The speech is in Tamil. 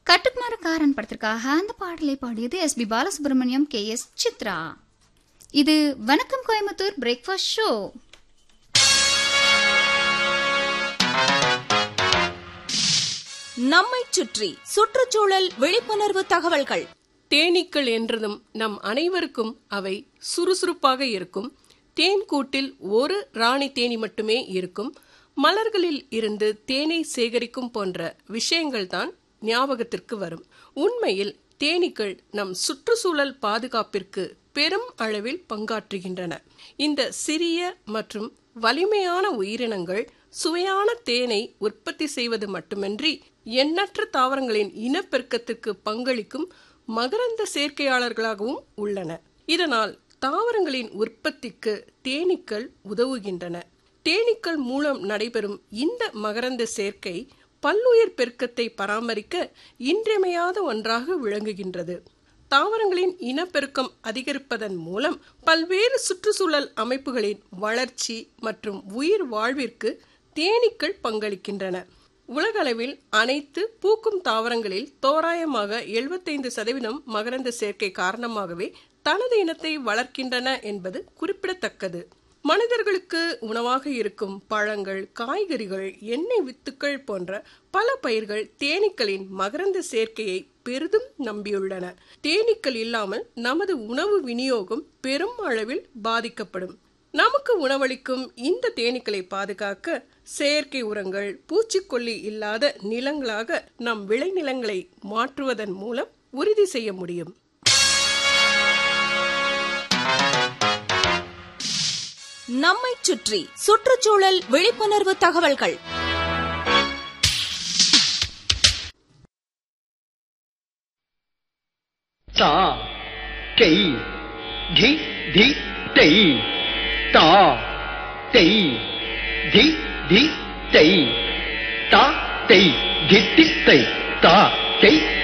கட்டுக்குமாரக்காரன் படத்திற்காக அந்த பாடலை பாடியது S P Balasubrahmanyam K S Chithra இது வணக்கம் கோயம்புத்தூர் பிரேக்ஃபாஸ்ட் ஷோ நம்மை சுற்றி சுற்றுச்சூழல் விழிப்புணர்வு தகவல்கள் தேனீக்கள் என்றதும் நம் அனைவருக்கும் அவை சுறுசுறுப்பாக இருக்கும் தேன் கூட்டில் ஒரு ராணி தேனி மட்டுமே இருக்கும் மலர்களில் இருந்து தேனை சேகரிக்கும் போன்ற விஷயங்கள் தான் ஞாபகத்திற்கு வரும் உண்மையில் தேனீக்கள் நம் சுற்றுச்சூழல் பாதுகாப்பிற்கு பெரும் அளவில் பங்காற்றுகின்றன இந்த சிறிய மற்றும் வலிமையான உயிரினங்கள் சுவையான தேனை உற்பத்தி செய்வது மட்டுமின்றி எண்ணற்ற தாவரங்களின் இனப்பெருக்கத்திற்கு பங்களிக்கும் மகரந்த சேர்க்கையாளர்களாகவும் உள்ளன இதனால் தாவரங்களின் உற்பத்திக்கு தேனீக்கள் உதவுகின்றன தேனீக்கள் மூலம் நடைபெறும் இந்த மகரந்த சேர்க்கை பல்லுயிர் பெருக்கத்தை பராமரிக்க இன்றியமையாத ஒன்றாக விளங்குகின்றது தாவரங்களின் இனப்பெருக்கம் அதிகரிப்பதன் மூலம் பல்வேறு சுற்றுச்சூழல் அமைப்புகளின் வளர்ச்சி மற்றும் உயிர் வாழ்விற்கு தேனீக்கள் பங்களிக்கின்றன உலகளவில் அனைத்து பூக்கும் தாவரங்களில் தோராயமாக எழுபத்தைந்து சதவீதம் மகரந்த சேர்க்கை காரணமாகவே தனது இனத்தை வளர்க்கின்றன என்பது குறிப்பிடத்தக்கது மனிதர்களுக்கு உணவாக இருக்கும் பழங்கள் காய்கறிகள் எண்ணெய் வித்துக்கள் போன்ற பல பயிர்கள் தேனீக்களின் மகரந்த சேர்க்கையை பெரிதும் நம்பியுள்ளன தேனீக்கள் இல்லாமல் நமது உணவு விநியோகம் பெரும் அளவில் பாதிக்கப்படும் நமக்கு உணவளிக்கும் இந்த தேனீக்களை பாதுகாக்க செயற்கை உரங்கள் பூச்சிக்கொல்லி இல்லாத நிலங்களாக நம் விளைநிலங்களை மாற்றுவதன் மூலம் உறுதி செய்ய முடியும் நம்மை சுற்றி சுற்றுச்சூழல் விழிப்புணர்வு தகவல்கள் ता कै धि धि तै ता तै धि धि तै ता तै धि धि तै ता तै